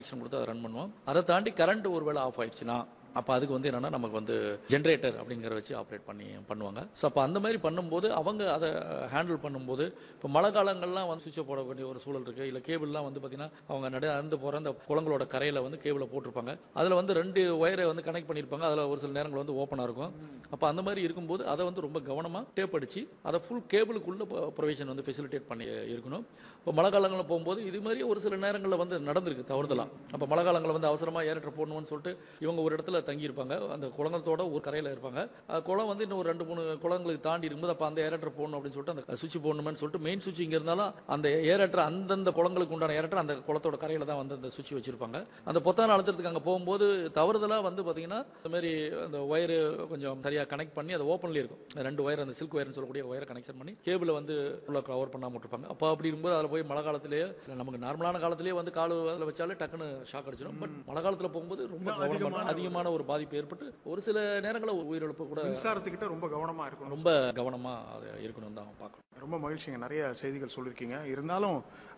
Connection கொடுத்து அதை run பண்ணுவோம் அதை தாண்டி கரண்ட் ஒருவேளை ஆஃப் ஆயிடுச்சுன்னா அப்போ அதுக்கு வந்து என்னன்னா நமக்கு வந்து ஜென்ரேட்டர் அப்படிங்கிற வச்சு ஆப்ரேட் பண்ணி பண்ணுவாங்க ஸோ அப்போ அந்த மாதிரி பண்ணும்போது அவங்க அதை ஹேண்டில் பண்ணும்போது இப்போ மழை காலங்கள்லாம் வந்து சுவிட்சை போட வேண்டிய ஒரு சூழல் இருக்குது இல்லை கேபிள்லாம் வந்து பார்த்தீங்கன்னா அவங்க நடைய அறுந்து போகிற அந்த குளங்களோட கரையில் வந்து கேபிளை போட்டிருப்பாங்க அதில் வந்து ரெண்டு ஒயரை வந்து கனெக்ட் பண்ணியிருப்பாங்க அதில் ஒரு சில நேரங்கள் வந்து ஓப்பனாக இருக்கும் அப்போ அந்த மாதிரி இருக்கும்போது அதை வந்து ரொம்ப கவனமாக டேப் அடிச்சு அதை ஃபுல் கேபிளுக்குள்ள ப்ரொவிஷன் வந்து ஃபெசிலிட்டேட் பண்ணி இருக்கணும் இப்போ மழை காலங்களில் போகும்போது இது மாதிரி ஒரு சில நேரங்களில் வந்து நடந்திருக்கு தவறுதலாம் அப்போ மழை காலங்களில் வந்து அவசரமாக ஏரட்டர் போடணும்னு சொல்லிட்டு இவங்க ஒரு இடத்துல தங்கியிருப்பாங்க அந்த குளங்களத்தோட ஒரு கரையில் இருப்பாங்க அஹ் குளம் வந்து இன்னும் ஒரு ரெண்டு மூணு குளங்களுக்கு தாண்டி இருக்கும்போது அப்போ அந்த ஏரட்டர் போடணும் அப்படின்னு சொல்லிட்டு அந்த சுவிட்ச் போடணும்னு சொல்லிட்டு மெயின் சுவிட்ச் இங்கே இருந்தாலும் அந்த ஏரட்டர் அந்தந்த குளங்களுக்கு உண்டான ஏரட்டர் அந்த குளத்தோட கரையில் தான் வந்து அந்த சுவிட்ச் வச்சிருப்பாங்க அந்த பொத்தான அழுத்தத்துக்கு அங்கே போகும்போது தவறுதலாக வந்து பார்த்தீங்கன்னா இந்த மாதிரி அந்த ஒயரு கொஞ்சம் சரியாக கனெக்ட் பண்ணி அது ஓப்பன்லேயே இருக்கும் ரெண்டு ஒயர் அந்த சில்க் ஒயர்னு சொல்லக்கூடிய ஒயரை கனெக்ஷன் பண்ணி கேபிளை வந்து உள்ள கவர் பண்ணாம விட்டுருப்பாங்க அப்போ அப்படி இருக்கும்போது அதில் போய் மழை காலத்திலேயே இல்ல நமக்கு நார்மலான காலத்திலேயே வந்து கால் அதில் வச்சாலே டக்குன்னு ஷாக் அடிச்சிடும் பட் மழை காலத்தில் போகும்போது ரொம்ப கவனமான அதிகமான ஒரு பாதிப்பு ஏற்பட்டு ஒரு சில நேரங்களில் உயிரிழப்பு கூட மின்சாரத்துக்கிட்ட ரொம்ப கவனமா இருக்கணும் ரொம்ப கவனமாக அது இருக்கணும் தான் பார்க்கணும் ரொம்ப மகிழ்ச்சிங்க நிறைய செய்திகள் சொல்லியிருக்கீங்க இருந்தாலும்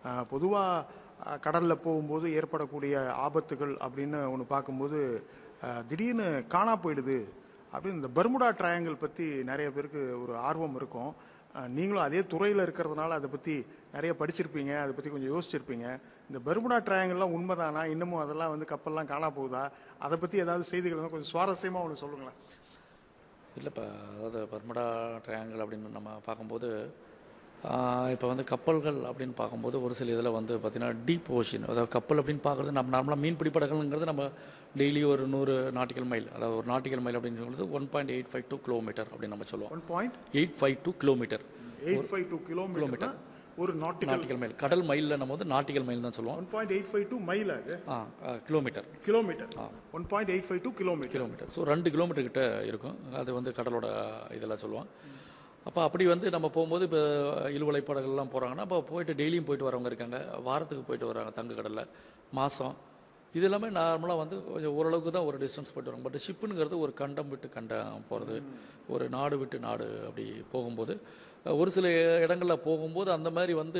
பொதுவாக கடலில் போகும்போது ஏற்படக்கூடிய ஆபத்துகள் அப்படின்னு ஒன்று பார்க்கும்போது அஹ், திடீர்னு காணா போயிடுது அப்படின்னு இந்த பர்முடா ட்ரையாங்கிள் பற்றி நிறைய பேருக்கு ஒரு ஆர்வம் இருக்கும் அஹ், நீங்களும் அதே துறையில் இருக்கிறதுனால அதை பற்றி நிறைய படிச்சிருப்பீங்க அதை பற்றி கொஞ்சம் யோசிச்சிருப்பீங்க இந்த பர்முடா ட்ரையாங்கிள்லாம் உண்மைதானா இன்னமும் அதெல்லாம் வந்து கப்பல்லாம் காணா போகுதா அதை பற்றி ஏதாவது செய்திகள் இருந்தா கொஞ்சம் சுவாரஸ்யமாக ஒன்று சொல்லுங்களேன் இல்லை இப்போ அதாவது பர்மடா ட்ரையாங்கிள் அப்படின்னு நம்ம பார்க்கும்போது இப்போ வந்து கப்பல்கள் அப்படின்னு பார்க்கும்போது ஒரு சில இதில் வந்து பார்த்தீங்கன்னா டீப் ஓஷன் அதாவது கப்பல் அப்படின்னு பார்க்குறது நம்ம நார்மலாக மீன்பிடி படகுங்கிறது நம்ம டெய்லி ஒரு நூறு நாட்டிக்கல் மைல் அதாவது ஒரு நாட்டிக்கல் மைல் அப்படின்னு சொல்றது one point eight five two kilometre அப்படின்னு நம்ம சொல்லுவோம் one point eight five two kilometre eight five two kilometre ஒரு நாட்டிக்கல் நாட்டிக்கல் மைல் கடல் மைலில் நம்ம வந்து நாட்டிக்கல் மைல் தான் சொல்லுவோம் one point eight five two mile அது ஆ kilometre kilometre one point eight five two kilometre kilometre so ரெண்டு கிலோமீட்டர் கிட்ட இருக்கும் அது வந்து கடலோட இதெல்லாம் சொல்லுவோம் அப்போ அப்படி வந்து நம்ம போகும்போது இப்போ இழுவலை படகுலாம் போகிறாங்கன்னா அப்போ போயிட்டு டெய்லியும் போயிட்டு வரவங்க இருக்காங்க வாரத்துக்கு போயிட்டு வராங்க தங்க கடலில் மாதம் இது எல்லாமே நார்மலாக வந்து கொஞ்சம் ஓரளவுக்கு தான் ஒரு டிஸ்டன்ஸ் போயிட்டு வராங்க பட் ஷிப்புங்கிறது ஒரு கண்டம் விட்டு கண்டம் போகிறது ஒரு நாடு விட்டு நாடு அப்படி போகும்போது அஹ், ஒரு சில இடங்களில் போகும்போது அந்த மாதிரி வந்து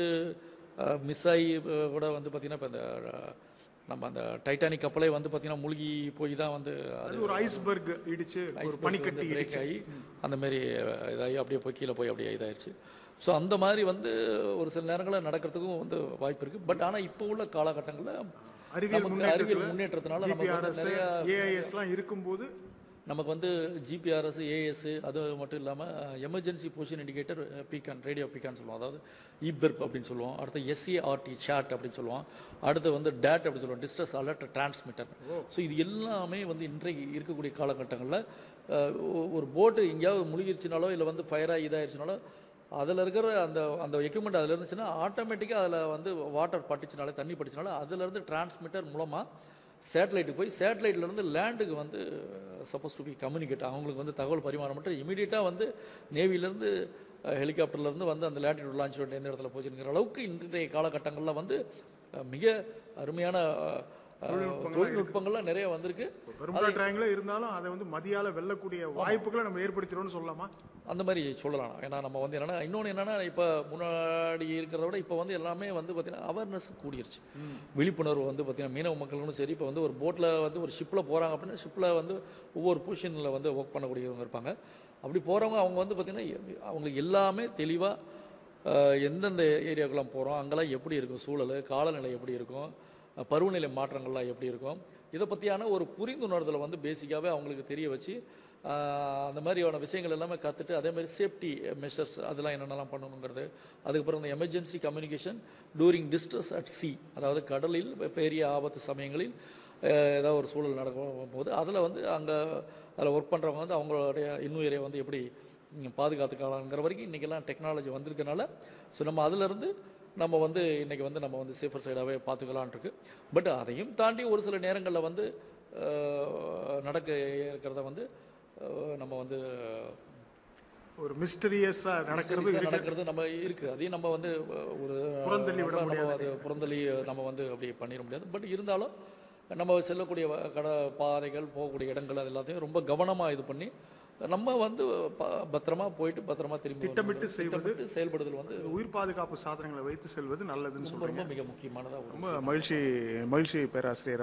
மிஸ் ஆகி அஹ், கூட வந்து பார்த்திங்கன்னா இப்போ இந்த அஹ், நம்ம அந்த டைட்டானிக் கப்பலே வந்து பார்த்திங்கன்னா மூழ்கி போய் தான் வந்து அது அது ஒரு ஐஸ்பர்க் இடிச்சு ஒரு பனிக்கட்டி பிரேக் இடிச்சு ஆகி அந்த மாதிரி இதாகி அப்படியே போய் கீழே போய் அப்படியே இதாயிருச்சு ஸோ அந்த மாதிரி வந்து ஒரு சில நேரங்களில் நடக்கிறதுக்கும் வந்து வாய்ப்பு இருக்கு பட் ஆனால் இப்போ உள்ள காலகட்டங்களில் அறிவியல் நமக்கு அறிவியல் முன்னேற்றத்தினால நமக்கு வந்து ஜிபிஆர்எஸ் நிறைய ஏஐஎஸ்லாம் இருக்கும்போது நமக்கு வந்து ஜிபிஆர்எஸ் ஏஎஸ் அது மட்டும் இல்லாமல் emergency position indicator beacon radio beacon சொல்லுவோம் அதாவது இபெர்ப் அப்படின்னு சொல்லுவோம் அடுத்து எஸ்ஏஆர்டி சாட் அப்படின்னு சொல்லுவோம் அடுத்து வந்து டேட் அப்படின்னு சொல்லுவோம் டிஸ்ட்ரஸ் அலர்ட் டிரான்ஸ்மிட்டர் ஸோ இது எல்லாமே வந்து இன்றைக்கு இருக்கக்கூடிய காலகட்டங்களில் அஹ், ஒ- ஒரு போட்டு எங்கேயாவது முழுகிருச்சுனாலோ இல்லை வந்து ஃபயராக இதாயிருச்சுனாலோ அதில் இருக்கிற அந்த அந்த எக்யூப்மெண்ட் அதில் இருந்துச்சுன்னா ஆட்டோமேட்டிக்காக அதில் வந்து வாட்டர் பட்டுச்சுனாலே தண்ணி பட்டுச்சுனால அதுலேருந்து டிரான்ஸ்மிட்டர் மூலமாக சேட்டலைட்டுக்கு போய் சேட்டலைட்லேருந்து லேண்டுக்கு வந்து சப்போஸ் டு பி கம்யூனிகேட் அவங்களுக்கு வந்து தகவல் பரிமாறம் மட்டும் இமீடியட்டாக வந்து நேவிலேருந்து ஹெலிகாப்டர்லேருந்து வந்து அந்த லேட்டிடியூட் லான்ச் எந்த இடத்துல போச்சுங்கிற அளவுக்கு இன்றைய காலகட்டங்களில் வந்து அஹ், மிக அருமையான அஹ், தொழில்நுட்பங்கள்லாம் நிறைய வந்திருக்கு பெரும்பலா ட்ரையாங்கிள் இருந்தாலும் அதை வந்து மதியால வெல்லக்கூடிய வாய்ப்புகளை நம்ம ஏற்படுத்திடும்னு சொல்லலாமா அந்த மாதிரி சொல்லலாம் ஏன்னா நம்ம வந்து என்னன்னா இன்னொன்று என்னன்னா இப்போ முன்னாடி இருக்கிறத விட இப்போ வந்து எல்லாமே வந்து பார்த்தீங்கன்னா அவேர்னஸ் கூடிருச்சு விழிப்புணர்வு வந்து பார்த்தீங்கன்னா மீனவ மக்களும் சரி இப்போ வந்து ஒரு போட்டில் வந்து ஒரு ஷிப்பில் போகிறாங்க அப்படின்னா ஷிப்பில் வந்து ஒவ்வொரு பொசிஷனில் வந்து ஒர்க் பண்ணக்கூடியவங்க இருப்பாங்க அப்படி போகிறவங்க அவங்க வந்து பார்த்தீங்கன்னா அவங்களுக்கு எல்லாமே தெளிவாக எந்தெந்த ஏரியாக்கெல்லாம் போகிறோம் அங்கெல்லாம் எப்படி இருக்கும் சூழல் காலநிலை எப்படி இருக்கும் அஹ் பருவநிலை மாற்றங்கள்லாம் எப்படி இருக்கும் இதை பற்றியான ஒரு புரிந்துணர்தலை வந்து பேசிக்காகவே அவங்களுக்கு தெரிய வச்சு ஆஹ் அந்த மாதிரியான விஷயங்கள் எல்லாமே கற்றுட்டு அதே மாதிரி சேஃப்டி மெஷர்ஸ் அதெல்லாம் என்னென்னலாம் பண்ணணுங்கிறது அதுக்கப்புறம் இந்த emergency communication during distress at sea அதாவது கடலில் பெரிய ஆபத்து சமயங்களில் அஹ் ஏதாவது ஒரு சூழல் நடக்கும் போது அதில் வந்து அங்கே அதில் ஒர்க் பண்ணுறவங்க வந்து அவங்களுடைய இன்னுயிரை வந்து எப்படி ம், பாதுகாத்துக்கலாங்கிற வரைக்கும் இன்றைக்கெல்லாம் டெக்னாலஜி வந்திருக்கனால ஸோ நம்ம அதிலிருந்து நம்ம வந்து இன்னைக்கு வந்து நம்ம வந்து சேஃபர் சைடாகவே பார்த்துக்கலான் இருக்கு பட் அதையும் தாண்டி ஒரு சில நேரங்களில் வந்து அஹ், நடக்க இருக்கிறத வந்து அஹ், நம்ம வந்து ஒரு மிஸ்டரியஸா நடக்கிறது serious ஆ நடக்கிறது நம்ம இருக்கு அதையும் நம்ம வந்து அஹ், ஒரு புறந்தள்ளி விட நம்ம அது புறந்தள்ளி நம்ம வந்து அப்படி பண்ணிட முடியாது பட் இருந்தாலும் நம்ம செல்லக்கூடிய வ- கட பாதைகள் போகக்கூடிய இடங்கள் அது எல்லாத்தையும் ரொம்ப கவனமாக இது பண்ணி நம்ம வந்து ப- பத்திரமா போயிட்டு பத்திரமா திரும்பி திட்டமிட்டு வரணும். செய்வது. திட்டமிட்டு செயல்படுதல் வந்து உயிர் பாதுகாப்பு சாதனங்களை வைத்து செல்வது நல்லதுன்னு ரொம்ப சொல்றீங்க ரொம்ப மிக முக்கியமானதா ஒரு ரொம்ப மகிழ்ச்சி மகிழ்ச்சி பேராசிரியர்